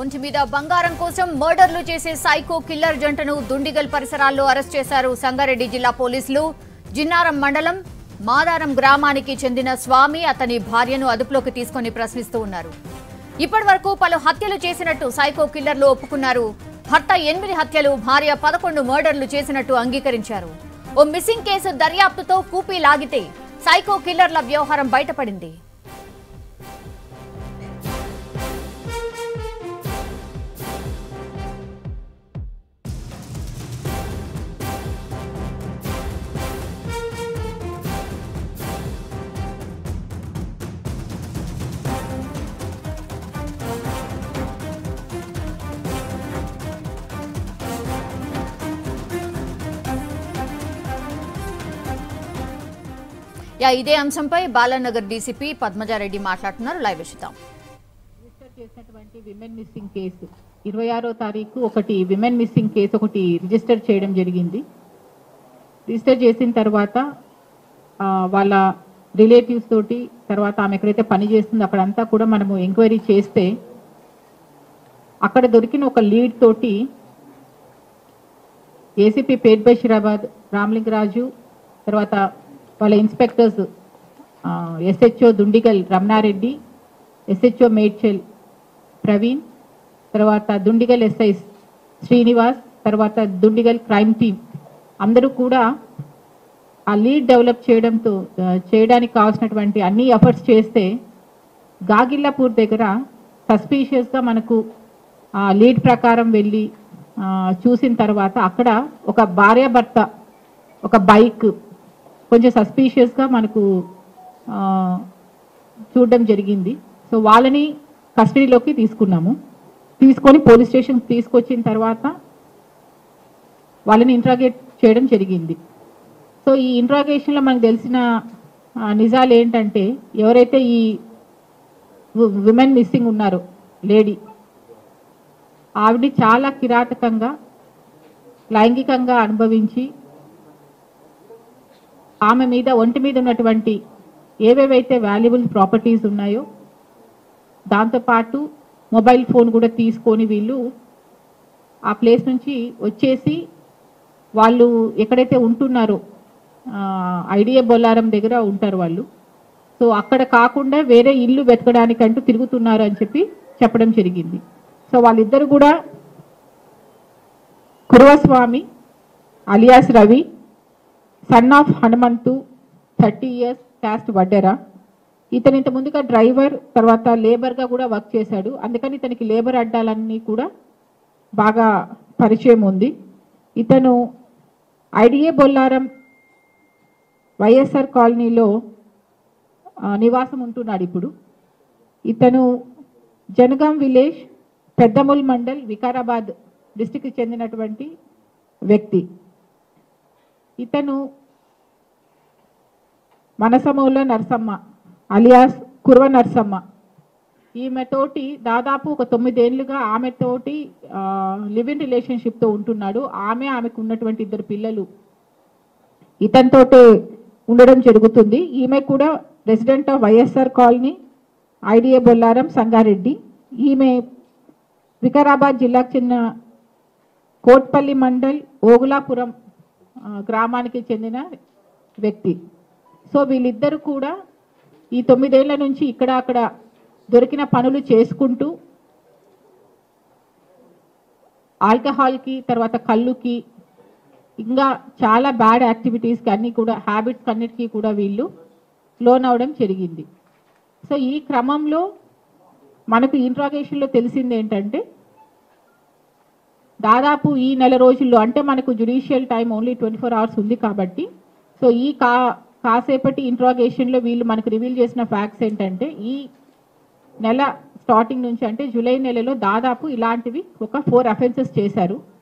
ఒంటి మీద బంగారం కోసం మర్డర్లు చేసే సైకో కిల్లర్ జంటను దుండిగల్ పరిసరాల్లో అరెస్ట్ చేశారు సంగారెడ్డి జిల్లా పోలీసులు జిన్నారం మండలం మాదారం గ్రామానికి చెందిన స్వామి అతని భార్యను అదుపులోకి తీసుకొని ప్రశ్నిస్తూ ఉన్నారు ఇప్పటి వరకు పలు హత్యలు చేసినట్టు సైకో కిల్లర్లు ఒప్పుకున్నారు భర్త ఎనిమిది హత్యలు భార్య పదకొండు మర్డర్లు చేసినట్టు అంగీకరించారు ఓ మిస్సింగ్ కేసు దర్యాప్తుతో కూపీ లాగితే సైకో కిల్లర్ల వ్యవహారం బయటపడింది యా ఇదే అంశంపై బాలానగర్ డీసీపీ పద్మజారెడ్డి మాట్లాడుతున్నారు లైవ్ విషితాం రిజిస్టర్ చేసినటువంటి విమెన్ మిస్సింగ్ కేసు ఇరవై ఆరో తారీఖు ఒకటి విమెన్ మిస్సింగ్ కేసు ఒకటి రిజిస్టర్ చేయడం జరిగింది రిజిస్టర్ చేసిన తర్వాత ఆ, వాళ్ళ రిలేటివ్స్ తోటి తర్వాత ఆమె ఎక్కడైతే పని చేస్తుందో అక్కడంతా కూడా మనము ఎంక్వైరీ చేస్తే అక్కడ దొరికిన ఒక లీడ్ తోటి ఏసీపీ పేట్ బషీరాబాద్ రామలింగరాజు తర్వాత వాళ్ళ inspectors SHO Dundigal Ramana Reddy SHO Medchal Praveen తర్వాత దుండిగల్ ఎస్ఐ శ్రీనివాస్ తర్వాత దుండిగల్ క్రైమ్ టీమ్ అందరూ కూడా ఆ లీడ్ డెవలప్ చేయడంతో ఆ, చేయడానికి కావాల్సినటువంటి అన్ని ఎఫర్ట్స్ చేస్తే గాగిల్లాపూర్ దగ్గర సస్పీషియస్గా మనకు ఆ లీడ్ ప్రకారం వెళ్ళి ఆ, చూసిన తర్వాత అక్కడ ఒక భార్యాభర్త ఒక బైక్ కొంచెం సస్పీషియస్గా మనకు ఆ, చూడడం జరిగింది సో వాళ్ళని కస్టడీలోకి తీసుకున్నాము తీసుకొని పోలీస్ స్టేషన్ తీసుకొచ్చిన తర్వాత వాళ్ళని ఇంట్రాగేట్ చేయడం జరిగింది సో ఈ ఇంట్రాగేషన్లో మనకు తెలిసిన ఆ, నిజాలు ఏంటంటే ఎవరైతే ఈ విమెన్ మిస్సింగ్ ఉన్నారో లేడీ ఆవిడ చాలా కిరాతకంగా లైంగికంగా అనుభవించి ఆమె మీద ఒంటి మీద ఉన్నటువంటి ఏవేవైతే వాల్యుబుల్ ప్రాపర్టీస్ ఉన్నాయో దాంతోపాటు మొబైల్ ఫోన్ కూడా తీసుకొని వీళ్ళు ఆ ప్లేస్ నుంచి వచ్చేసి వాళ్ళు ఎక్కడైతే ఉంటున్నారో ఐడియా బొల్లారం దగ్గర ఉంటారు వాళ్ళు సో అక్కడ కాకుండా వేరే ఇల్లు వెతకడానికంటూ తిరుగుతున్నారు అని చెప్పి చెప్పడం జరిగింది సో వాళ్ళిద్దరు కూడా Kuruvaswamy alias Ravi son of Hanumanthu thirty years caste Vaddera ఇతను ఇంత ముందుగా డ్రైవర్ తర్వాత లేబర్గా కూడా వర్క్ చేశాడు అందుకని ఇతనికి లేబర్ అడ్డాలన్నీ కూడా బాగా పరిచయం ఉంది ఇతను ఐడిఏ బొల్లారం వైఎస్ఆర్ కాలనీలో ఆ, నివాసం ఉంటున్నాడు ఇప్పుడు ఇతను జనగాం విలేజ్ పెద్దముల్ మండల్ వికారాబాద్ డిస్టిక్కి చెందినటువంటి వ్యక్తి ఇతను మనసమూల నరసమ్మ అలియాస్ కుర్వ నరసమ్మ ఈమెతోటి దాదాపు ఒక తొమ్మిదేళ్లుగా ఆమెతోటి లివ్ ఇన్ రిలేషన్షిప్తో ఉంటున్నాడు ఆమె ఆమెకు ఉన్నటువంటి ఇద్దరు పిల్లలు ఇతనితోటే ఉండడం జరుగుతుంది ఈమె కూడా resident of YSR colony IDA Bollaram Sangareddy ఈమె వికారాబాద్ జిల్లాకు చెందిన కోట్పల్లి మండల్ ఓగులాపురం ఆ, గ్రామానికి చెందిన వ్యక్తి సో వీళ్ళిద్దరూ కూడా ఈ తొమ్మిదేళ్ల నుంచి ఇక్కడ అక్కడ దొరికిన పనులు చేసుకుంటూ ఆల్కహాల్కి తర్వాత కళ్ళుకి ఇంకా చాలా బ్యాడ్ యాక్టివిటీస్కి అన్నీ కూడా హ్యాబిట్స్ అన్నిటికీ కూడా వీళ్ళు లోన్ అవడం జరిగింది సో ఈ క్రమంలో మనకు ఇంట్రాగేషన్లో తెలిసింది ఏంటంటే దాదాపు ఈ నెల రోజుల్లో అంటే మనకు judicial time only twenty four hours ఉంది కాబట్టి సో ఈ కా కాసేపటి ఇంట్రాగేషన్లో వీళ్ళు మనకు రివీల్ చేసిన ఫ్యాక్ట్స్ ఏంటంటే ఈ నెల స్టార్టింగ్ నుంచి అంటే జూలై నెలలో దాదాపు ఇలాంటివి ఒక ఫోర్ అఫెన్సెస్ చేశారు